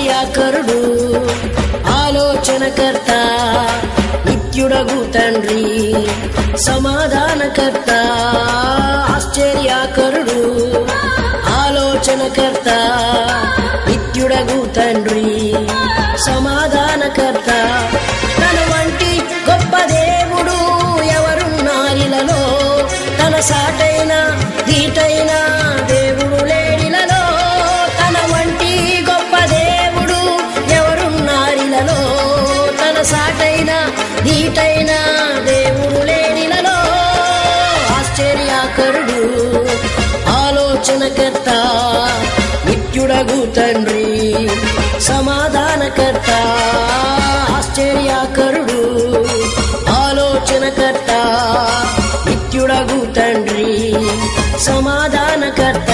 ఆశ్చర్యకరుడు ఆలోచనకర్త నిత్యుడగు తండ్రి సమాధానకర్త ఆశ్చర్యకరుడు ఆలోచనకర్త నిత్యుడగు తండ్రి సమాధానకర్త తన వంటి గొప్ప దేవుడు ఎవరున్నారిలలో తన సాటైన దీటైన దేవుడు లేడిలలో తన వంటి గొప్ప దేవుడు ఎవరున్నారిలలో తన సాటైన దీటైన దేవుడు లేడిలలో ఆశ్చర్యకరుడు ఆలోచనకర్త నిత్యుడగు తండ్రి సమాధానకర్త ఆశ్చర్యకరుడు ఆలోచనకర్త నిత్యుడగు తండ్రి సమాధానకర్త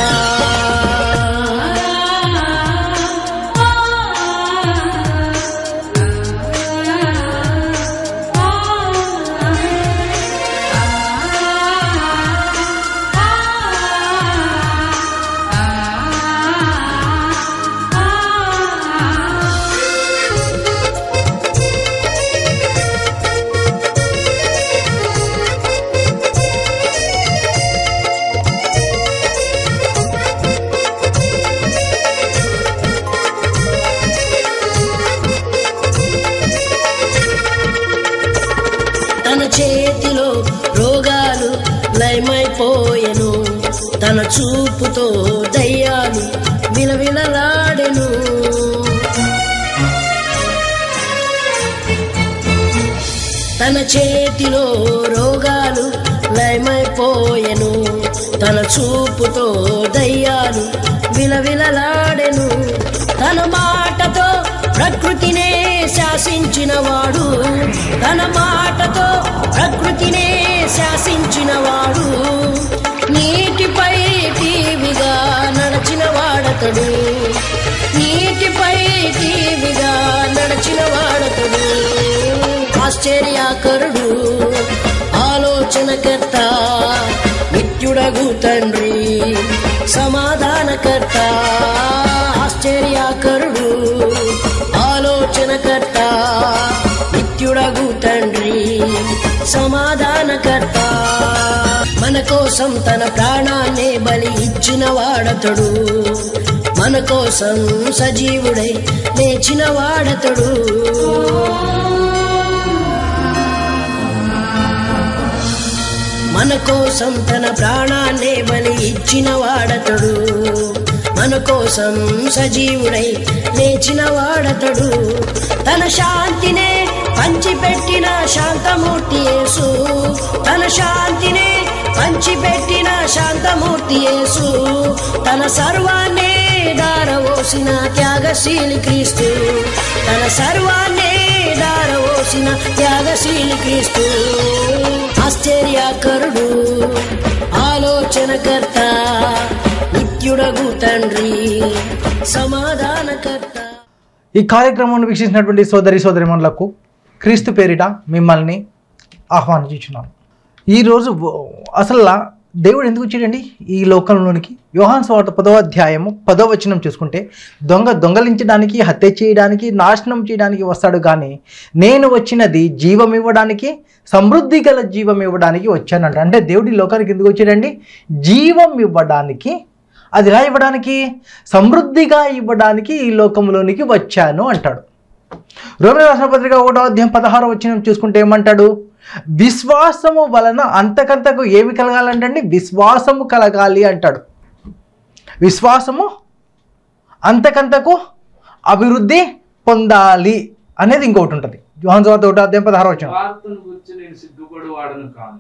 తన చేతిలో రోగాలు లయమైపోయెను తన చూపుతో దయ్యాలు విలవిలలాడెను తన చేతిలో రోగాలు లయమైపోయెను తన చూపుతో దయ్యాలు విలవిలలాడెను తన మాటతో ప్రకృతినే శాసించినవాడు తన మాటతో ప్రకృతినే శాసించినవాడు నీటిపై టీవిగా నడచిన వాడతడు నీటిపై టీవిగా నడచిన వాడతడు ఆశ్చర్యకరుడు ఆలోచనకర్త నిత్యుడగు తండ్రి సమాధానకర్త ఆశ్చర్యకరుడు ఆలోచనకర్త నిత్యుడగు తండ్రి సమాధానకర్త మన కోసం తన ప్రాణాన్నే బలి ఇచ్చిన వాడతడు మన కోసం సజీవుడై లేచిన వాడతడు మన కోసం తన ప్రాణాన్నే బలి ఇచ్చిన వాడతడు మన కోసం సజీవుడై లేచిన వాడతడు తన శాంతినే పంచిపెట్టిన శాంతమూర్తి యేసు తన శాంతినే పంచిపెట్టిన శాంతమూర్తి యేసు తన సర్వాన్నే దారవోసిన త్యాగశీలి క్రీస్తు తన సర్వాన్నే దారవోసిన త్యాగశీలి క్రీస్తు ఆశ్చర్యకరుడు ఆలోచనకర్త నిత్యుడగు తండ్రి సమాధానకర్త ఈ కార్యక్రమాన్ని వీక్షించినటువంటి సోదరి సోదరిమణులకు క్రీస్తు పేరిట మిమ్మల్ని ఆహ్వానించున్నాను ఈరోజు అసలు దేవుడు ఎందుకు వచ్చాడండి ఈ లోకంలోనికి యోహాన్ స్వార్థ పదవ అధ్యాయము పదవ వచనం చూసుకుంటే దొంగ దొంగలించడానికి హత్య చేయడానికి నాశనం చేయడానికి వస్తాడు కానీ నేను వచ్చినది జీవం ఇవ్వడానికి సమృద్ధి గల జీవం ఇవ్వడానికి వచ్చానంట అంటే దేవుడి లోకానికి ఎందుకు వచ్చాడండి జీవం ఇవ్వడానికి అది ఎలా ఇవ్వడానికి సమృద్ధిగా ఇవ్వడానికి ఈ లోకంలోనికి వచ్చాను అంటాడు రోమిల రాష్ట్ర పత్రిక ఒకటో అధ్యాయం పదహారో వచ్చిన చూసుకుంటే ఏమంటాడు విశ్వాసము వలన అంతకంతకు ఏమి కలగాలంటే విశ్వాసము కలగాలి అంటాడు విశ్వాసము అంతకంతకు అభివృద్ధి పొందాలి అనేది ఇంకొకటి ఉంటుంది జోహన్ జోహన్ ఒకటో అధ్యాయం పదహారో వచ్చిన వార్తను గురించి నేను సిగ్గుపడి వాడను కాను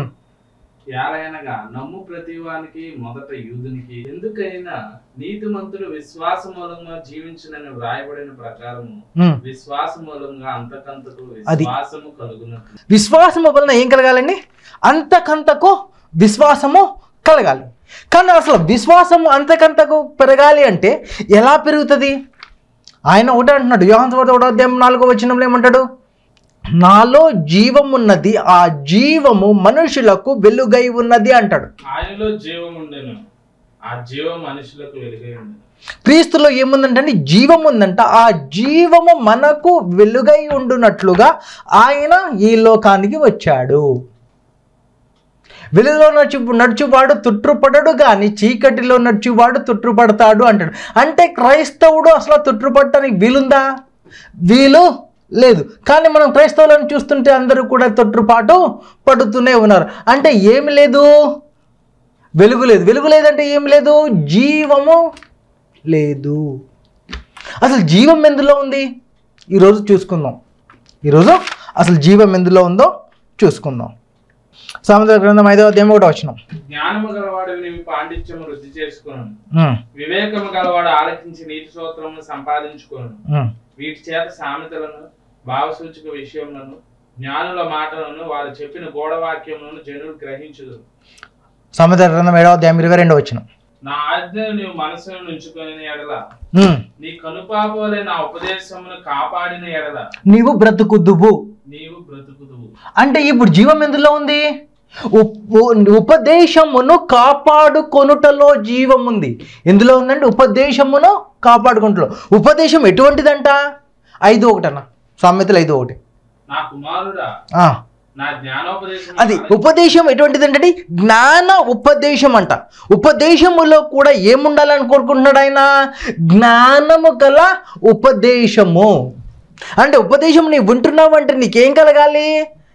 ఏలైనగా నమ్ము ప్రతివానికి మొదట యూదునికి ఎందుకైనా నీతిమంతుడు విశ్వాస మూలంగా జీవించునని వ్రాయబడిన ప్రకారము విశ్వాస మూలంగా అంతకంతకు అది. విశ్వాసము కలుగునట్లు విశ్వాసము వలన ఏం కలగాలండి అంతకంతకు విశ్వాసము కలగాలి కానీ అసలు విశ్వాసము అంతకంతకు పెరగాలి అంటే ఎలా పెరుగుతుంది ఆయన ఒకటే అంటున్నాడు యోహాన్ సువార్త ఒకటో అధ్యాయం నాలుగో వచనంలో ఏమంటాడు నాలో జీవం ఉన్నది ఆ జీవము మనుషులకు వెలుగై ఉన్నది అంటాడు ఆయనలో జీవం ఉండెను ఆ జీవం మనుషులకు వెలుగై ఉండెను క్రీస్తులో ఏముందంటే అండి జీవం ఉందంట ఆ జీవము మనకు వెలుగై ఉండునట్లుగా ఆయన ఈ లోకానికి వచ్చాడు వెలుగులో నడుచు నడుచువాడు తుట్టుపడడు కానీ చీకటిలో నడుచువాడు తుట్టుపడతాడు అంటాడు అంటే క్రైస్తవుడు అసలు తుట్టుపడటానికి వీలుందా వీలు లేదు కానీ మనం క్రైస్తవులను చూస్తుంటే అందరూ కూడా తొట్టుపాటు పడుతూనే ఉన్నారు అంటే ఏమి లేదు వెలుగు లేదు వెలుగు లేదంటే ఏమి లేదు జీవము లేదు అసలు జీవం ఎందులో ఉంది ఈరోజు చూసుకుందాం ఈరోజు అసలు జీవం ఎందులో ఉందో చూసుకుందాం సామెతల గ్రంథం ఐదవ అధ్యాయం ఒకటి వచ్చిన జ్ఞానము గలవాడు నీవు పాండిత్యము వృద్ధి చేసుకును వివేకము గలవాడు ఆలకించి నీతి సూత్రమును సంపాదించుకోను వీటి చేత సామెతలను భావసూచక విషయములను జ్ఞానుల మాటలను వారు చెప్పిన గోడవాక్యములను జనులు గ్రహించుదు సామెతల గ్రంథం ఏడవ అధ్యాయం ఇరవై రెండవ వచ్చిన నా ఆజ్ఞను నీవు మనసును ఉంచుకొని ఎడల నీ కనుపాప వలె నా ఉపదేశమును కాపాడిన ఎడల నీవు బ్రతుకుద్దువు నీవు బ్రతుకుదువు అంటే ఇప్పుడు జీవం ఎందులో ఉంది ఉప్- ఉ- ఉపదేశమును కాపాడుకొనుటలో జీవం ఉంది ఎందులో ఉందంటే ఉపదేశమును కాపాడుకుంటలో ఉపదేశం ఎటువంటిదంట ఐదు ఒకటన్న సామెతలు ఐదు ఒకటి నా కుమారుడా ఆ, నా జ్ఞానోపదేశం అది ఉపదేశం ఎటువంటిదంటే జ్ఞాన ఉపదేశం అంట ఉపదేశములో కూడా ఏముండాలని కోరుకుంటున్నాడు ఆయన జ్ఞానము గల ఉపదేశము అంటే ఉపదేశం నీవు వింటున్నావు అంటే నీకేం కలగాలి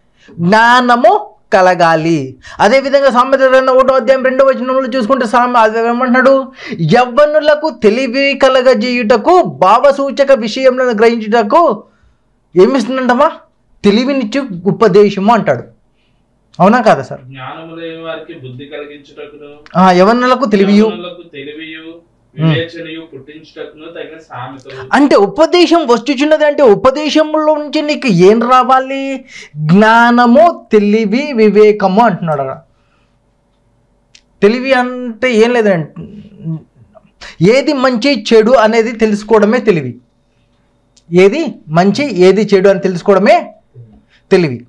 జ్ఞానము కలగాలి అదేవిధంగా సామెత గ్రంథం ఒకటో అధ్యాయం రెండో వచనంలో చూసుకుంటే సామె అది ఏమంటున్నాడు యవ్వనులకు తెలివి కలగజేయుటకు భావసూచక విషయంలో గ్రహించుటకు ఏమిస్తుందంటమ్మా తెలివినిచ్చు ఉపదేశము అంటాడు అవునా కాదా సార్ జ్ఞానము లేని వారికి బుద్ధి కలిగించుటకును ఆ, యవనులకు తెలివియు యవ్వనులకు తెలివియు వివేచనయు పుట్టించుటకును తగిన సామెతలు అంటే ఉపదేశం వచ్చుచున్నది అంటే ఉపదేశంలో నుంచి నీకు ఏం రావాలి జ్ఞానము తెలివి వివేకము అంటున్నాడు అక్కడ తెలివి అంటే ఏం లేదండి ఏది మంచి చెడు అనేది తెలుసుకోవడమే తెలివి ఏది మంచి ఏది చెడు అని తెలుసుకోవడమే తెలివి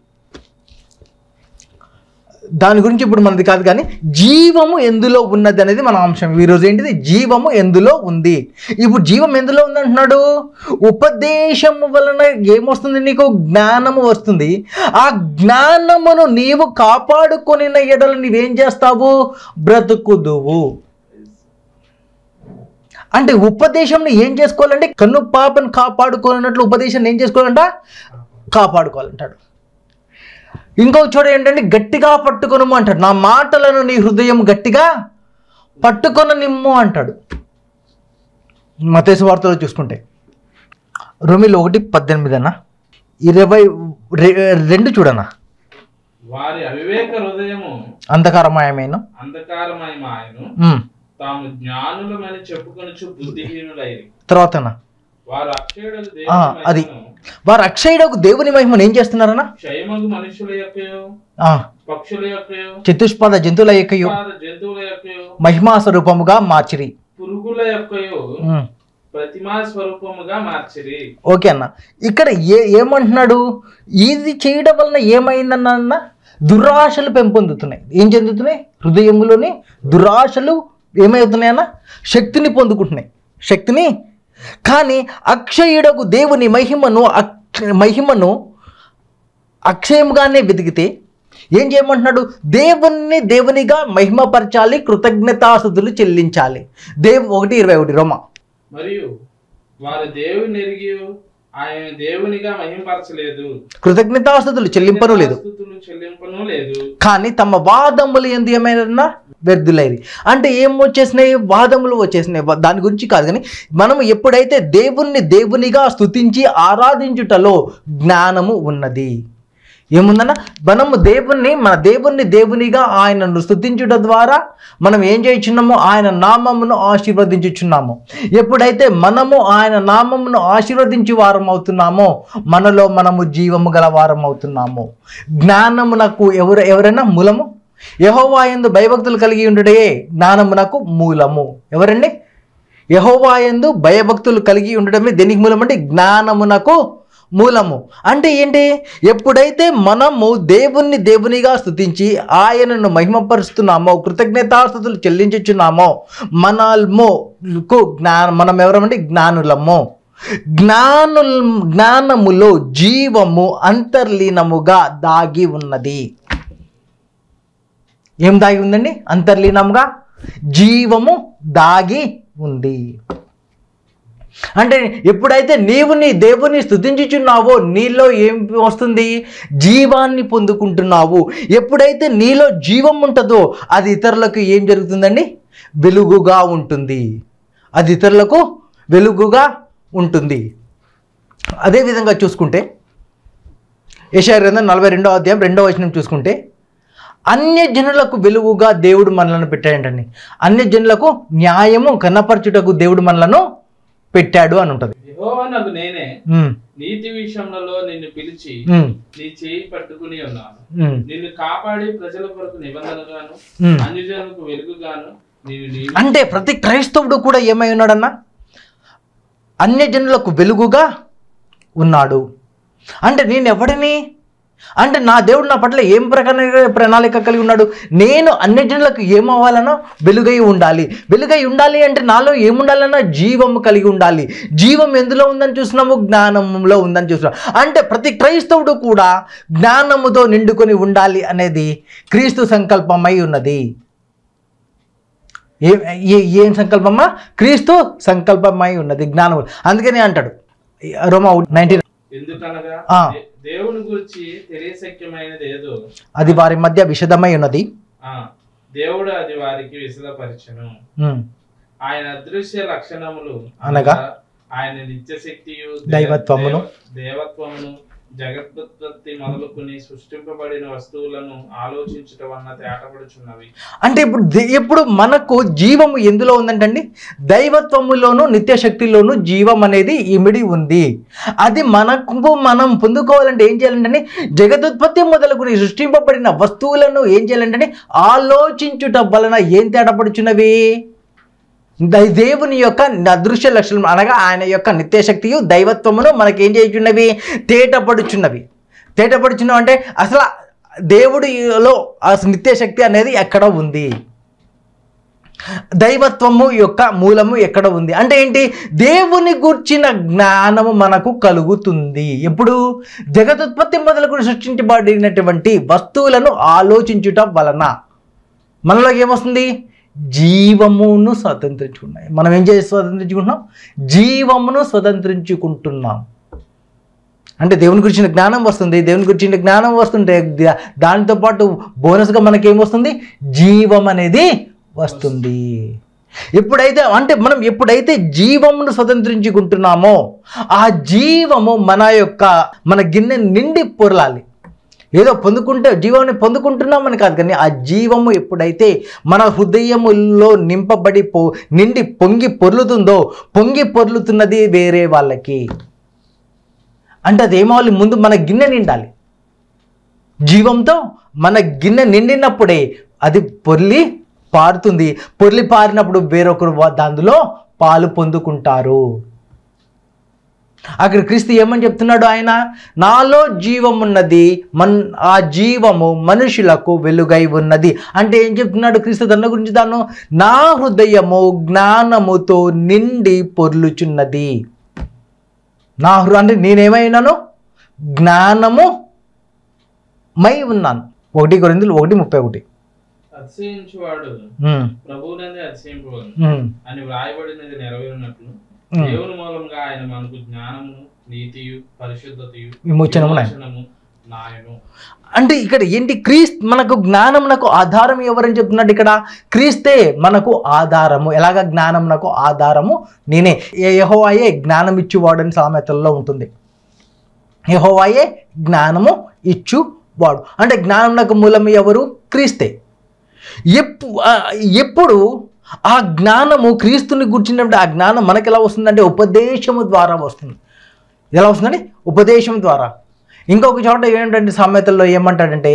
దాని గురించి ఇప్పుడు మనది కాదు కానీ జీవము ఎందులో ఉన్నది అనేది మన అంశం ఈరోజు ఏంటిది జీవము ఎందులో ఉంది ఇప్పుడు జీవం ఎందులో ఉంది అంటున్నాడు ఉపదేశము వలన ఏమొస్తుంది నీకు జ్ఞానము వస్తుంది ఆ జ్ఞానమును నీవు కాపాడుకొని ఎడలు నీవేం చేస్తావు బ్రతుకుదువు అంటే ఉపదేశంని ఏం చేసుకోవాలంటే కన్ను పాపను కాపాడుకోనట్లు ఉపదేశాన్ని ఏం చేసుకోవాలంట కాపాడుకోవాలంటాడు ఇంకో చోట ఏంటంటే గట్టిగా పట్టుకొనము అంటాడు నా మాటలను నీ హృదయం గట్టిగా పట్టుకొన నిమ్ము అంటాడు మతేసు వార్తలో చూసుకుంటే రొమిలో ఒకటి పద్దెనిమిది అన్న ఇరవై రె- రెండు చూడనా వారి అవివేక హృదయము అంధకారమయమైన అంధకారమయమాయను ఉమ్. తాము జ్ఞానులమని చెప్పుకొనుచు బుద్ధిహీనులైరి తర్వాతనా వారు అక్షయుడకు ఆ, అది. దేవుని వారు అక్షయుడకు దేవుని మహిమను ఏం చేస్తున్నారన్న క్షయమగు మనుషుల యొక్కయో ఆ, పక్షుల యొక్కయో చతుష్పాద జంతువుల యొక్కయు పాద జంతువుల యొక్కయో మహిమా స్వరూపముగా మార్చిరి పురుగుల యొక్కయో ఉమ్. ప్రతిమా స్వరూపముగా మార్చిరి ఓకే అన్న ఇక్కడ ఏ ఏమంటున్నాడు ఇది చేయడం వలన ఏమైందన్న అన్న దురాశలు పెంపొందుతున్నాయి ఏం చెందుతున్నాయి హృదయంలోని దురాశలు ఏమవుతున్నాయి అన్న శక్తిని పొందుకుంటున్నాయి శక్తిని కానీ అక్షయుడకు దేవుని మహిమను అక్ష మహిమను అక్షయముగానే వెతికితే ఏం చేయమంటున్నాడు దేవుణ్ణి దేవునిగా మహిమపరచాలి కృతజ్ఞతాసుదులు చెల్లించాలి దేవు ఒకటి ఇరవై ఒకటి రోమ మరియు వారు దేవుని ఎరిగి ఆయన దేవునిగా మహింపరచలేదు కృతజ్ఞతాస్తుతులు చెల్లింపను లేదు స్తుతులు చెల్లింపను లేదు కానీ తమ వాదములు ఎందు ఏమైనా వ్యర్థులైరి అంటే ఏం వచ్చేసినాయి వాదములు వచ్చేసినాయి వా- దాని గురించి కాదు కానీ మనం ఎప్పుడైతే దేవుణ్ణి దేవునిగా స్తుతించి ఆరాధించుటలో జ్ఞానము ఉన్నది ఏముందన్న మనము దేవుణ్ణి మన దేవుణ్ణి దేవునిగా ఆయనను స్తుతించుట ద్వారా మనం ఏం చేయుచున్నాము ఆయన నామమును ఆశీర్వదించుచున్నాము ఎప్పుడైతే మనము ఆయన నామమును ఆశీర్వదించి వారం అవుతున్నామో మనలో మనము జీవము గల వారం అవుతున్నాము జ్ఞానమునకు ఎవరు ఎవరైనా మూలము యహోవా యందు భయభక్తులు కలిగి ఉండుటే జ్ఞానమునకు మూలము ఎవరండి యహోవా యందు భయభక్తులు కలిగి ఉండడమే దేనికి మూలం అంటే జ్ఞానమునకు మూలము అంటే ఏంటి ఎప్పుడైతే మనము దేవుణ్ణి దేవునిగా స్థుతించి ఆయనను మహిమపరుస్తున్నామో కృతజ్ఞతాస్థుతులు చెల్లించుచున్నామో మనము జ్ఞా మనం ఎవరమంటే జ్ఞానులము జ్ఞాను జ్ఞానములో జీవము అంతర్లీనముగా దాగి ఉన్నది ఏం దాగి ఉందండి అంతర్లీనంగా జీవము దాగి ఉంది అంటే ఎప్పుడైతే నీవు నీ దేవుని స్థుతించుచున్నావో నీలో ఏం వస్తుంది జీవాన్ని పొందుకుంటున్నావు ఎప్పుడైతే నీలో జీవం ఉంటుందో అది ఇతరులకు ఏం జరుగుతుందండి వెలుగుగా ఉంటుంది అది ఇతరులకు వెలుగుగా ఉంటుంది అదేవిధంగా చూసుకుంటే యశా గ్రంథం నలభై రెండో అధ్యాయం రెండో వచనం చూసుకుంటే అన్య జనులకు వెలుగుగా దేవుడు మనలను పెట్టాడంటండి అన్య జనులకు న్యాయము కనపరచుటకు దేవుడు మనలను పెట్టాడు అని ఉంటుంది యెహోవా నాకు నేనే ఉమ్, నీతి విషయంలో నిన్ను పిలిచి ఉమ్, నీ చేయి పట్టుకుని ఉన్నాను ఉమ్, నిన్ను కాపాడి ప్రజల కొరకు నిబంధనగాను ఉమ్. అన్యజనులకు వెలుగుగాను నీవు నీవు అంటే ప్రతి క్రైస్తవుడు కూడా ఏమై ఉన్నాడన్నా అన్యజనులకు వెలుగుగా ఉన్నాడు అంటే నేను ఎవడిని అంటే నా దేవుడు నా పట్ల ఏం ప్రకారంగా ప్రణాళిక కలిగి ఉన్నాడు నేను అన్యజనులకు ఏమవ్వాలనో వెలుగై ఉండాలి వెలుగై ఉండాలి అంటే నాలో ఏముండాలన్నా జీవము కలిగి ఉండాలి జీవం ఎందులో ఉందని చూస్తున్నాము జ్ఞానంలో ఉందని చూస్తున్నాం అంటే ప్రతి క్రైస్తవుడు కూడా జ్ఞానముతో నిండుకొని ఉండాలి అనేది క్రీస్తు సంకల్పమై ఉన్నది ఏ ఏ- ఏం సంకల్పమా క్రీస్తు సంకల్పమై ఉన్నది జ్ఞానం అందుకనే అంటాడు రోమా నైన్టీన్ ఎందుకనగా ఆ. దే- దేవుని గురించి తెలియశక్యమైనది ఏదో అది వారి మధ్య విషదమై ఉన్నది ఆ దేవుడు అది వారికి విశదపరిచను ఉమ్. ఆయన అదృశ్య లక్షణములు అనగా? ఆయన నిత్య శక్తియు దైవత్వమును, దేవత్వమును జగత్పత్తి మొదలుకుని సృష్టింపబడిన వస్తువులను ఆలోచించుట వలన తేటపడుచున్నవి అంటే ఇప్పుడు దే- ఇప్పుడు మనకు జీవము ఎందులో ఉందంటండి దైవత్వములోను నిత్యశక్తిలోను జీవం అనేది ఇమిడి ఉంది అది మనకు మనం పొందుకోవాలంటే ఏం చేయాలంటే జగదుత్పత్తి మొదలుకుని సృష్టింపబడిన వస్తువులను ఏం చేయాలంటే ఆలోచించుట వలన ఏం తేటపడుచున్నవి దై- దేవుని యొక్క అదృశ్య లక్షణం అనగా ఆయన యొక్క నిత్యశక్తియు దైవత్వమును మనకి ఏం చేయుచున్నవి తేటపడుచున్నవి తేటపడుచున్నవి అంటే అసలు దేవుడిలో ఆ నిత్యశక్తి అనేది ఎక్కడ ఉంది దైవత్వము యొక్క మూలము ఎక్కడ ఉంది అంటే ఏంటి దేవుని గూర్చిన జ్ఞానము మనకు కలుగుతుంది ఎప్పుడు జగదుత్పత్తి మొదలుకొని సృష్టించబడినటువంటి వస్తువులను ఆలోచించుట వలన మనలో ఏమొస్తుంది జీవమును స్వతంత్రించుకున్నాయి మనం ఏం చేసి స్వతంత్రించుకుంటున్నాం జీవమును స్వతంత్రించుకుంటున్నాం అంటే దేవుని గురించిన జ్ఞానం వస్తుంది దేవుని గురించిన జ్ఞానం వస్తుంటే దా- దానితో పాటు బోనస్గా మనకి ఏమొస్తుంది జీవం అనేది వస్తుంది ఎప్పుడైతే అంటే మనం ఎప్పుడైతే జీవమును స్వతంత్రించుకుంటున్నామో ఆ జీవము మన యొక్క మన గిన్నె నిండి పొరలాలి ఏదో పొందుకుంటే జీవాన్ని పొందుకుంటున్నామని కాదు కానీ ఆ జీవము ఎప్పుడైతే మన హృదయములో నింపబడి పో నిండి పొంగి పొర్లుతుందో పొంగి పొర్లుతున్నది వేరే వాళ్ళకి అంటే అది ఏమవ్వాలి ముందు మన గిన్నె నిండాలి జీవంతో మన గిన్నె నిండినప్పుడే అది పొర్లి పారుతుంది పొర్లి పారినప్పుడు వేరొకరు వా- దానిలో పాలు పొందుకుంటారు అక్కడ క్రీస్తు ఏమని చెప్తున్నాడు ఆయన నాలో జీవం ఉన్నది మన్ ఆ జీవము మనుషులకు వెలుగై ఉన్నది అంటే ఏం చెప్తున్నాడు క్రీస్తు తన గురించి తాను నా హృదయము జ్ఞానముతో నిండి పొర్లుచున్నది నా హృ అంటే నేనేమైనాను జ్ఞానము మై ఉన్నాను ఒకటి కొరిందులు ఒకటి ముప్పై ఒకటి అతిశయించువాడు ఉమ్, ప్రభువునందే అతిశయింపవలను ఉమ్, అని వ్రాయబడినది నెరవేరినట్లు ఉమ్. దేవుని మూలంగా ఆయన మనకు జ్ఞానమును నీతియు పరిశుద్ధతయు విమోచనము నాయన. విమోచనము నాయను అంటే ఇక్కడ ఏంటి క్రీస్ మనకు జ్ఞానమునకు ఆధారం ఎవరని చెప్తున్నాడు ఇక్కడ క్రీస్తే మనకు ఆధారము ఎలాగ జ్ఞానమునకు ఆధారము నేనే ఏ యెహోవాయే జ్ఞానం ఇచ్చువాడని సామెతల్లో ఉంటుంది యెహోవాయే జ్ఞానము ఇచ్చువాడు అంటే జ్ఞానమునకు మూలం ఎవరు క్రీస్తే ఎప్పు ఆ, ఎప్పుడు ఆ జ్ఞానము క్రీస్తుని గుర్చినప్పుడు ఆ జ్ఞానం మనకి ఎలా వస్తుందంటే ఉపదేశము ద్వారా వస్తుంది ఎలా వస్తుందండి ఉపదేశం ద్వారా ఇంకొక చోట ఏంటంటే సామెతల్లో ఏమంటాడంటే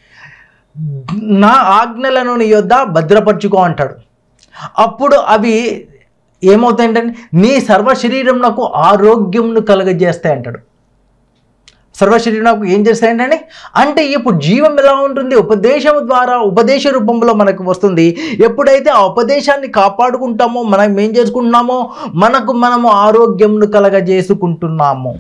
నా ఆజ్ఞలను నీ యొద్ద భద్రపరచుకో అంటాడు అప్పుడు అవి ఏమవుతాయంటే నీ సర్వ శరీరం నాకు ఆరోగ్యంను కలుగజేస్తాయి అంటాడు సర్వశరీరకు ఏం చేస్తాయంటే అంటే ఇప్పుడు జీవం ఎలా ఉంటుంది ఉపదేశం ద్వారా ఉపదేశ రూపంలో మనకు వస్తుంది ఎప్పుడైతే ఆ ఉపదేశాన్ని కాపాడుకుంటామో మనం ఏం చేసుకుంటున్నామో మనకు మనము ఆరోగ్యంను కలగజేసుకుంటున్నాము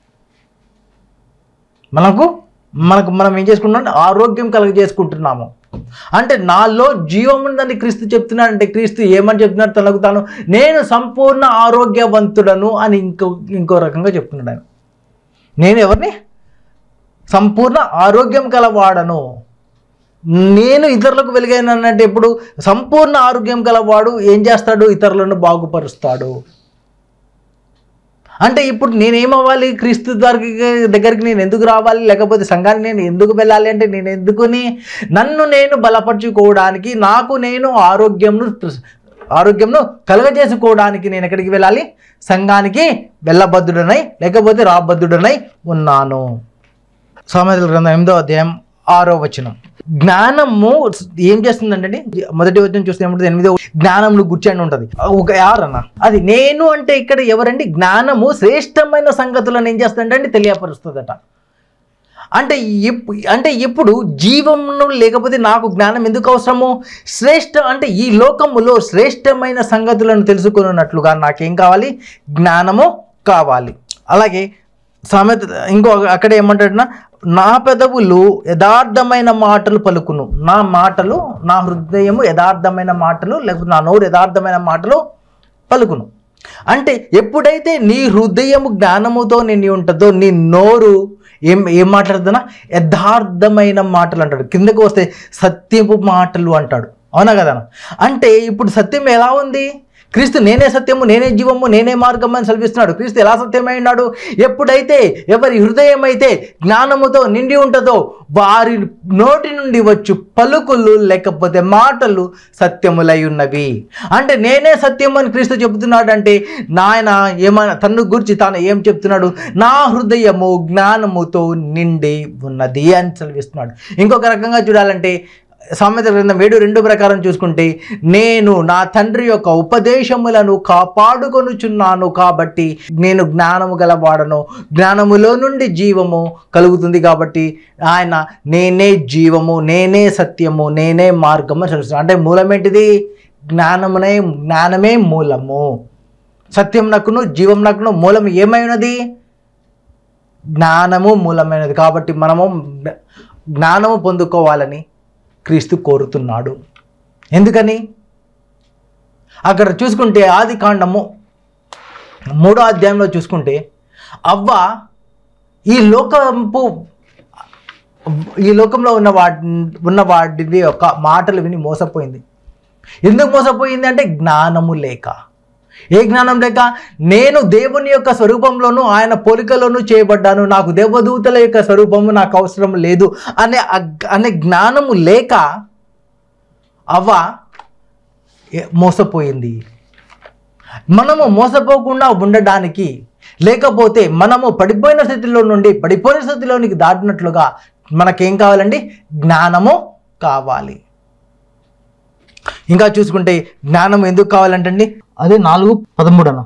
మనకు మనకు మనం ఏం చేసుకుంటున్నాం ఆరోగ్యం కలగజేసుకుంటున్నాము అంటే నాలో జీవం ఉందని క్రీస్తు చెప్తున్నాడు అంటే క్రీస్తు ఏమని చెప్తున్నాడు తనకు తాను నేను సంపూర్ణ ఆరోగ్యవంతుడను అని ఇంకో ఇంకో రకంగా చెప్తున్నాడు ఆయన నేను ఎవరిని సంపూర్ణ ఆరోగ్యం కలవాడను నేను ఇతరులకు వెలుగైనట్టు ఎప్పుడు సంపూర్ణ ఆరోగ్యం కలవాడు ఏం చేస్తాడు ఇతరులను బాగుపరుస్తాడు అంటే ఇప్పుడు నేనేమవ్వాలి క్రీస్తు దగ్గరికి దగ్గరికి నేను ఎందుకు రావాలి లేకపోతే సంఘానికి నేను ఎందుకు వెళ్ళాలి అంటే నేను ఎందుకుని నన్ను నేను బలపరచుకోవడానికి నాకు నేను ఆరోగ్యంను ఆరోగ్యంను కలుగజేసుకోవడానికి నేను ఎక్కడికి వెళ్ళాలి సంఘానికి వెళ్ళబద్ధుడనై లేకపోతే రాబద్ధుడనై ఉన్నాను సామెతల గ్రంథం ఎనిమిదో అధ్యాయం ఆరో వచనం జ్ఞానము ఏం చేస్తుందంటే మొదటి వచనం చూస్తే ఏముంటుంది ఎనిమిదో జ్ఞానమును గుర్చండి ఉంటుంది ఒక యారన్న అది నేను అంటే ఇక్కడ ఎవరండి జ్ఞానము శ్రేష్టమైన సంగతులను ఏం చేస్తుందంటే తెలియపరుస్తుందట అంటే ఇప్- అంటే ఇప్పుడు జీవమును లేకపోతే నాకు జ్ఞానం ఎందుకు అవసరము శ్రేష్ట అంటే ఈ లోకములో శ్రేష్టమైన సంగతులను తెలుసుకున్నట్లుగా నాకేం కావాలి జ్ఞానము కావాలి అలాగే సామెత ఇంకో అక్కడ ఏమంటాడునా నా పెదవులు యథార్థమైన మాటలు పలుకును నా మాటలు నా హృదయము యథార్థమైన మాటలు లేకపోతే నా నోరు యథార్థమైన మాటలు పలుకును అంటే ఎప్పుడైతే నీ హృదయము జ్ఞానముతో నిండి ఉంటుందో నీ నోరు ఏం ఏం మాట్లాడుతున్నా యథార్థమైన మాటలు అంటాడు కిందకు వస్తే సత్యపు మాటలు అంటాడు అవునా కదా అంటే ఇప్పుడు సత్యం ఎలా ఉంది క్రీస్తు నేనే సత్యము నేనే జీవము నేనే మార్గం అని సెలవిస్తున్నాడు క్రీస్తు ఎలా సత్యమై ఉన్నాడు ఎప్పుడైతే ఎవరి హృదయం అయితే జ్ఞానముతో నిండి ఉంటుందో వారి నోటి నుండి వచ్చు పలుకులు లేకపోతే మాటలు సత్యములై ఉన్నవి అంటే నేనే సత్యం అని క్రీస్తు చెబుతున్నాడు అంటే నాయన ఏమైనా తన్ను గురించి తాను ఏం చెప్తున్నాడు నా హృదయము జ్ఞానముతో నిండి ఉన్నది అని సెలవిస్తున్నాడు ఇంకొక రకంగా చూడాలంటే సామెత గ్రంథం ఏడు రెండు ప్రకారం చూసుకుంటే నేను నా తండ్రి యొక్క ఉపదేశములను కాపాడుకొనుచున్నాను కాబట్టి నేను జ్ఞానము గలవాడను జ్ఞానములో నుండి జీవము కలుగుతుంది కాబట్టి ఆయన నేనే జీవము నేనే సత్యము నేనే మార్గము అని తెలుస్తుంది అంటే మూలమేంటిది జ్ఞానమునే జ్ఞానమే మూలము సత్యం నకును జీవం నకును మూలం ఏమైనది జ్ఞానము మూలమైనది కాబట్టి మనము జ్ఞానము పొందుకోవాలని క్రీస్తు కోరుతున్నాడు ఎందుకని అక్కడ చూసుకుంటే ఆది కాండము మూడో అధ్యాయంలో చూసుకుంటే అవ్వ ఈ లోకంపు ఈ లోకంలో ఉన్న వాటి ఉన్న వాటి యొక్క మాటలు విని మోసపోయింది ఎందుకు మోసపోయింది అంటే జ్ఞానము లేక ఏ జ్ఞానం లేక నేను దేవుని యొక్క స్వరూపంలోను ఆయన పోలికలోను చేయబడ్డాను నాకు దేవదూతల యొక్క స్వరూపము నాకు అవసరం లేదు అనే అగ్- అనే జ్ఞానము లేక అవ్వ ఏ- మోసపోయింది మనము మోసపోకుండా ఉండడానికి లేకపోతే మనము పడిపోయిన స్థితిలో నుండి పడిపోయిన స్థితిలోనికి దాటినట్లుగా మనకేం కావాలండి జ్ఞానము కావాలి ఇంకా చూసుకుంటే జ్ఞానం ఎందుకు కావాలంటండి అదే నాలుగు పదమూడు అన్న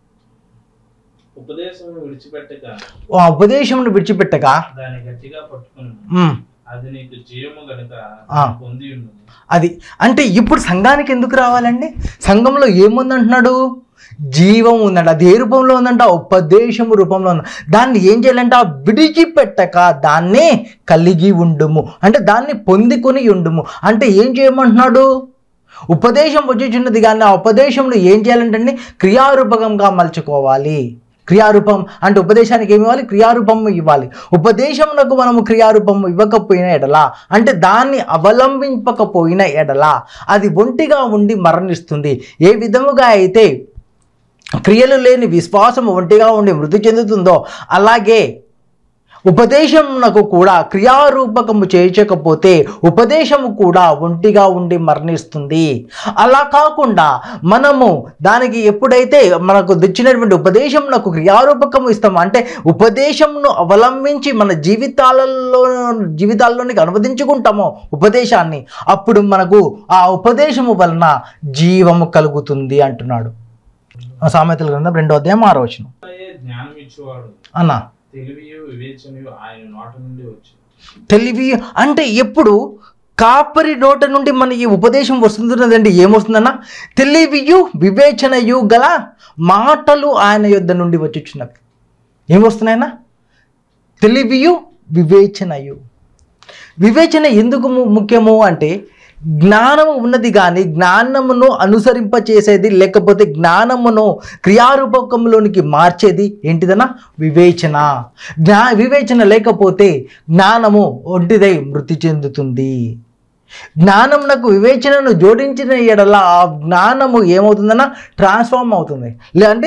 ఉపదేశం విడిచిపెట్టక ఆ ఉపదేశమును విడిచిపెట్టక దాన్ని గట్టిగా పట్టుకుని ఉమ్, అది నీకు జీవము గనుక ఆ. పొంది ఉన్నది అది అంటే ఇప్పుడు సంఘానికి ఎందుకు రావాలండి సంఘంలో ఏముందంటున్నాడు జీవం ఉందంట అది ఏ రూపంలో ఉందంట ఉపదేశము రూపంలో ఉంది దాన్ని ఏం చేయాలంట విడిచిపెట్టక దాన్ని కలిగి ఉండుము అంటే దాన్ని పొందుకొని ఉండుము అంటే ఏం చేయమంటున్నాడు ఉపదేశం వచ్చేచున్నది కానీ ఆ ఉపదేశంలో ఏం చేయాలంటే క్రియారూపకంగా మలుచుకోవాలి క్రియారూపం అంటే ఉపదేశానికి ఏమి ఇవ్వాలి క్రియారూపం ఇవ్వాలి ఉపదేశమునకు మనము క్రియారూపం ఇవ్వకపోయిన ఎడల అంటే దాన్ని అవలంబింపకపోయిన ఎడల అది ఒంటిగా ఉండి మరణిస్తుంది ఏ విధముగా అయితే క్రియలు లేని విశ్వాసం ఒంటిగా ఉండి మృతి చెందుతుందో అలాగే ఉపదేశమునకు కూడా క్రియారూపకము చేయించకపోతే ఉపదేశము కూడా ఒంటిగా ఉండి మరణిస్తుంది అలా కాకుండా మనము దానికి ఎప్పుడైతే మనకు తెచ్చినటువంటి ఉపదేశమునకు క్రియారూపకము ఇస్తాము అంటే ఉపదేశమును అవలంబించి మన జీవితాలలో జీవితాల్లోనికి అనువదించుకుంటామో ఉపదేశాన్ని అప్పుడు మనకు ఆ ఉపదేశము వలన జీవము కలుగుతుంది అంటున్నాడు ఆ సామెతల గ్రంథం రెండో అధ్యాయం ఆరో వచనం జ్ఞానం ఇచ్చేవాడు అన్న తెలివియు వివేచనయు ఆయన నోట నుండి వచ్చి తెలివి అంటే ఎప్పుడు కాపరి నోట నుండి మనకి ఉపదేశం వస్తున్నదండి ఏమొస్తుందన్న తెలివియు వివేచనయు గల మాటలు ఆయన యొద్ద నుండి వచ్చుచున్నవి ఏమొస్తున్నాయన్నా తెలివియు వివేచనయు వివేచన ఎందుకు ము- ముఖ్యము అంటే జ్ఞానము ఉన్నది కానీ జ్ఞానమును అనుసరింప చేసేది లేకపోతే జ్ఞానమును క్రియారూపకంలోనికి మార్చేది ఏంటిదన్నా వివేచన జ్ఞా వివేచన లేకపోతే జ్ఞానము ఒంటిదై మృతి చెందుతుంది జ్ఞానమునకు వివేచనను జోడించిన ఎడల ఆ జ్ఞానము ఏమవుతుందన్నా ట్రాన్స్ఫార్మ్ అవుతుంది లేదంటే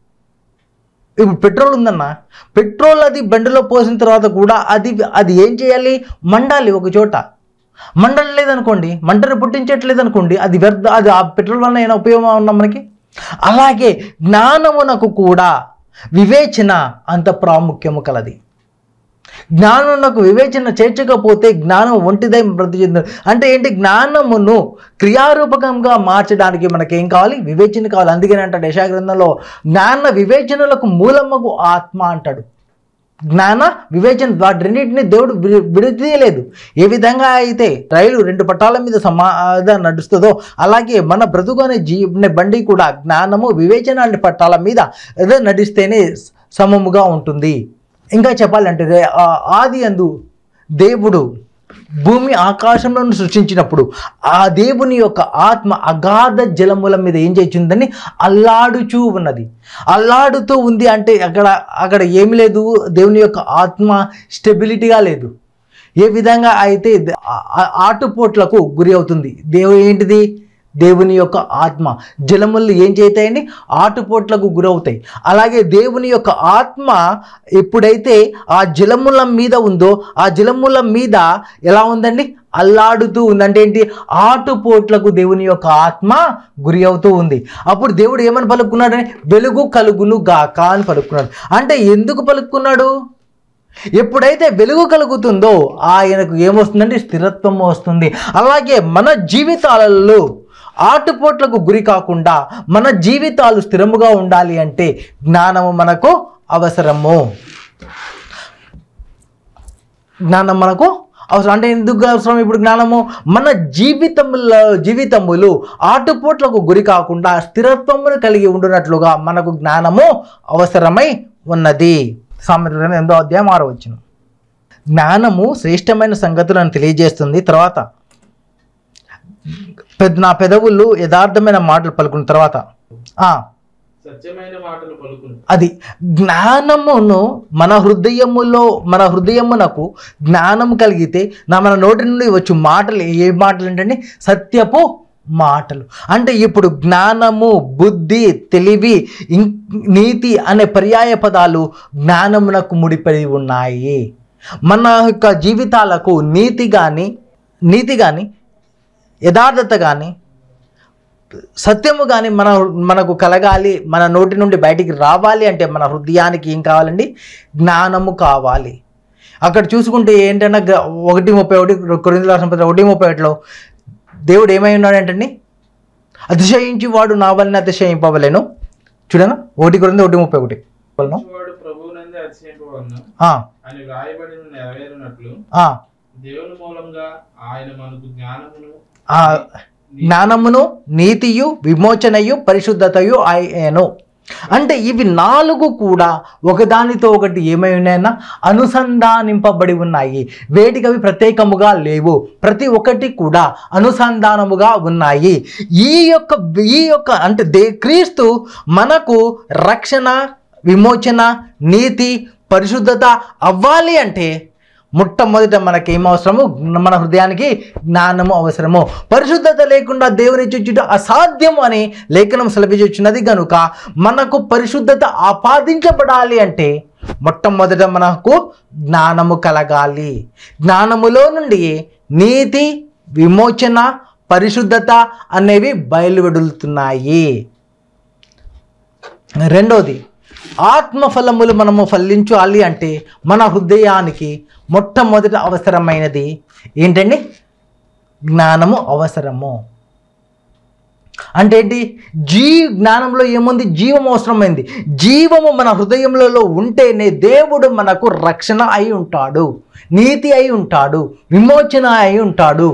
ఇప్పుడు పెట్రోల్ ఉందన్న పెట్రోల్ అది బండిలో పోసిన తర్వాత కూడా అది అది ఏం చేయాలి మండాలి ఒక చోట మండలం లేదనుకోండి మంటను పుట్టించట్లేదు అనుకోండి అది వ్యర్థ అది ఆ పెట్రోల్ వల్ల ఏమైనా ఉపయోగం ఉన్నా మనకి అలాగే జ్ఞానమునకు కూడా వివేచన అంత ప్రాముఖ్యము కలది జ్ఞానమునకు వివేచన చేర్చకపోతే జ్ఞానం ఒంటిదై మృతి చెందు అంటే ఏంటి జ్ఞానమును క్రియారూపకంగా మార్చడానికి మనకేం కావాలి వివేచన కావాలి అందుకని అంటాడు యశా గ్రంథంలో జ్ఞాన వివేచనలకు మూలమ్మకు ఆత్మ అంటాడు జ్ఞాన వివేచన వాటిన్నింటినీ దేవుడు విడి- విడదీయలేదు ఏ విధంగా అయితే రైలు రెండు పట్టాల మీద సమాధ నడుస్తుందో అలాగే మన బ్రతుకు అనే జీ అనే బండి కూడా జ్ఞానము వివేచన అనే పట్టాల మీద ఏదో నడిస్తేనే సమముగా ఉంటుంది ఇంకా చెప్పాలంటే రే- ఆ ఆది అందు దేవుడు భూమి ఆకాశంలో సృష్టించినప్పుడు ఆ దేవుని యొక్క ఆత్మ అగాధ జలముల మీద ఏం చేసిందని అల్లాడుచూ ఉన్నది అల్లాడుతూ ఉంది అంటే అక్కడ అక్కడ ఏమి లేదు దేవుని యొక్క ఆత్మ స్టెబిలిటీగా లేదు ఏ విధంగా అయితే ఆ- ఆ- ఆటుపోట్లకు గురి అవుతుంది దేవుడు ఏంటిది దేవుని యొక్క ఆత్మ జలములు ఏం చేస్తాయండి ఆటుపోట్లకు గురవుతాయి అలాగే దేవుని యొక్క ఆత్మ ఎప్పుడైతే ఆ జలముల మీద ఉందో ఆ జలముల మీద ఎలా ఉందండి అల్లాడుతూ ఉందంటే ఏంటి ఆటుపోట్లకు దేవుని యొక్క ఆత్మ గురి అవుతూ ఉంది అప్పుడు దేవుడు ఏమని పలుకున్నాడని వెలుగు కలుగును గాక అని పలుకున్నాడు అంటే ఎందుకు పలుకున్నాడు ఎప్పుడైతే వెలుగు కలుగుతుందో ఆయనకు ఏమొస్తుందంటే స్థిరత్వం వస్తుంది అలాగే మన జీవితాలలో ఆటుపోట్లకు గురి కాకుండా మన జీవితాలు స్థిరముగా ఉండాలి అంటే జ్ఞానము మనకు అవసరము జ్ఞానం మనకు అవసరం అంటే ఎందుకు అవసరం ఇప్పుడు జ్ఞానము మన జీవితములో జీవితములు ఆటుపోట్లకు గురి కాకుండా స్థిరత్వమును కలిగి ఉండునట్లుగా మనకు జ్ఞానము అవసరమై ఉన్నది సామెత గ్రంథం ఎందో అధ్యాయం ఆరో వచ్చిన జ్ఞానము శ్రేష్టమైన సంగతులను తెలియజేస్తుంది తర్వాత పెద్ద నా పెదవులు యథార్థమైన మాటలు పలుకున్న తర్వాత ఆ, సత్యమైన మాటలు పలుకును అది జ్ఞానమును మన హృదయములో మన హృదయమునకు జ్ఞానం కలిగితే నా మన నోటి నుండి వచ్చు మాటలు ఏ మాటలు ఏంటంటే సత్యపు మాటలు అంటే ఇప్పుడు జ్ఞానము బుద్ధి తెలివి ఇం- నీతి అనే పర్యాయ పదాలు జ్ఞానమునకు ముడిపడి ఉన్నాయి మన యొక్క జీవితాలకు నీతి కానీ నీతి కానీ యథార్థత కానీ సత్యము కానీ మన మనకు కలగాలి మన నోటి నుండి బయటికి రావాలి అంటే మన హృదయానికి ఏం కావాలండి జ్ఞానము కావాలి అక్కడ చూసుకుంటే ఏంటన్నా గ- ఒకటి ముప్పై ఒకటి కొరింథీయుల రాసిన పత్రిక ఒకటి ముప్పై ఒకటిలో దేవుడు ఏమై ఉన్నాడంటండి అతిశయించి వాడు నా వలన అతిశయింపవలేను చూడనా ఒకటి కొరింది ఒకటి ముప్పై ఒకటి వలన వాడు ప్రభువునందే అతిశయింపవలను ఆ, అని వ్రాయబడిన నెరవేరినట్లు ఆ, దేవుని మూలంగా ఆయన మనకు జ్ఞానమును ఆ, జ్ఞానమును నీతియు విమోచనయు పరిశుద్ధతయు ఆయను అంటే ఇవి నాలుగు కూడా ఒకదానితో ఒకటి ఏమై ఉన్నాయన్నా అనుసంధానింపబడి ఉన్నాయి వేటికి అవి ప్రత్యేకముగా లేవు ప్రతి ఒక్కటి కూడా అనుసంధానముగా ఉన్నాయి ఈ యొక్క ఈ యొక్క అంటే దే క్రీస్తు మనకు రక్షణ విమోచన నీతి పరిశుద్ధత అవ్వాలి అంటే మొట్టమొదట మనకి ఏం అవసరము మన హృదయానికి జ్ఞానము అవసరము పరిశుద్ధత లేకుండా దేవుని చుచ్చుట అసాధ్యము అని లేఖనం సెలవిచున్నది కనుక మనకు పరిశుద్ధత ఆపాదించబడాలి అంటే మొట్టమొదట మనకు జ్ఞానము కలగాలి జ్ఞానములో నుండి నీతి విమోచన పరిశుద్ధత అనేవి బయలువెడులుతున్నాయి రెండోది ఆత్మఫలములు మనము ఫలించాలి అంటే మన హృదయానికి మొట్టమొదట అవసరమైనది ఏంటండి జ్ఞానము అవసరము అంటే ఏంటి జీ జ్ఞానంలో ఏముంది జీవం అవసరమైంది జీవము మన హృదయంలో ఉంటేనే దేవుడు మనకు రక్షణ అయి ఉంటాడు నీతి అయి ఉంటాడు విమోచన అయి ఉంటాడు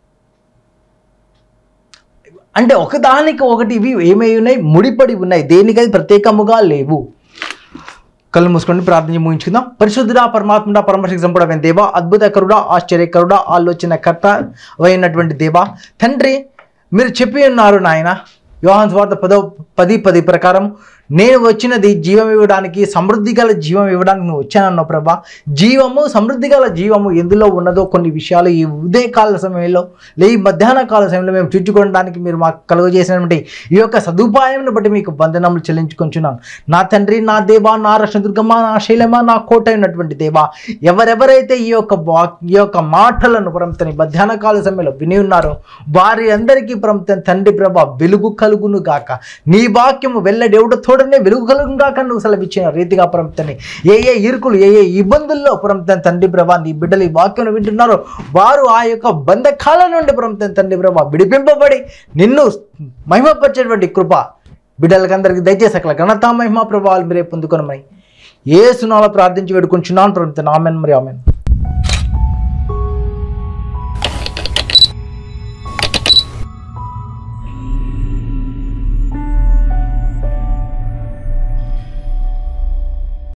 అంటే ఒకదానికి ఒకటి ఇవి ఏమై ఉన్నాయి ముడిపడి ఉన్నాయి దేనికది ప్రత్యేకముగా లేవు కళ్ళు మూసుకొని ప్రార్థన ముగించుకుందాం పరిశుద్ధుడా పరమాత్ముడా పరమశిక్ష సంపుడమైన దేవ అద్భుతకరుడా ఆశ్చర్యకరుడా ఆలోచనకర్త అయినటువంటి దేవ తండ్రి మీరు చెప్పి ఉన్నారు నాయన యోహాన్ స్వార్థ పదో పది పది ప్రకారం నేను వచ్చినది జీవం ఇవ్వడానికి సమృద్ధి గల జీవం ఇవ్వడానికి నువ్వు వచ్చానన్నావు ప్రభా జీవము సమృద్ధి గల జీవము ఎందులో ఉన్నదో కొన్ని విషయాలు ఈ ఉదయకాల సమయంలో లే ఈ మధ్యాహ్న కాల సమయంలో మేము చూచుకోవడానికి మీరు మాకు కలుగజేసినటువంటి ఈ యొక్క సదుపాయంను బట్టి మీకు వందనములు చెల్లించుకుంటున్నాను నా తండ్రి నా దేవా నా రక్షదుర్గమ్మ నా శైలమ నా కోట అయినటువంటి దేవా ఎవరెవరైతే ఈ యొక్క వా- ఈ యొక్క మాటలను పరంతని మధ్యాహ్న కాల సమయంలో విని ఉన్నారో వారి అందరికీ పరంతని తండ్రి ప్రభా వెలుగు కలుగును గాక నీ వాక్యము వెల్లడెవడ తోడనే వెలుగు కలుగును గాక నువ్వు సెలవిచ్చిన రీతిగా పరంతని ఏ ఏ ఇరుకులు ఏ ఏ ఇబ్బందుల్లో పరంతని తండ్రి ప్రభా నీ బిడ్డలు ఈ వాక్యం వింటున్నారో వారు ఆ యొక్క బంధకాల నుండి పరంతని తండ్రి ప్రభా విడిపింపబడి నిన్ను మహిమపరిచేటువంటి కృప బిడ్డలకందరికీ దయచేసి అక్కడ ఘనత మహిమ ప్రభావాలు మీరే పొందుకొనమని ఏ సునాలో ప్రార్థించి వేడుకుంటున్నాను ప్రభుత్వ ఆమెన్ మరి ఆమెన్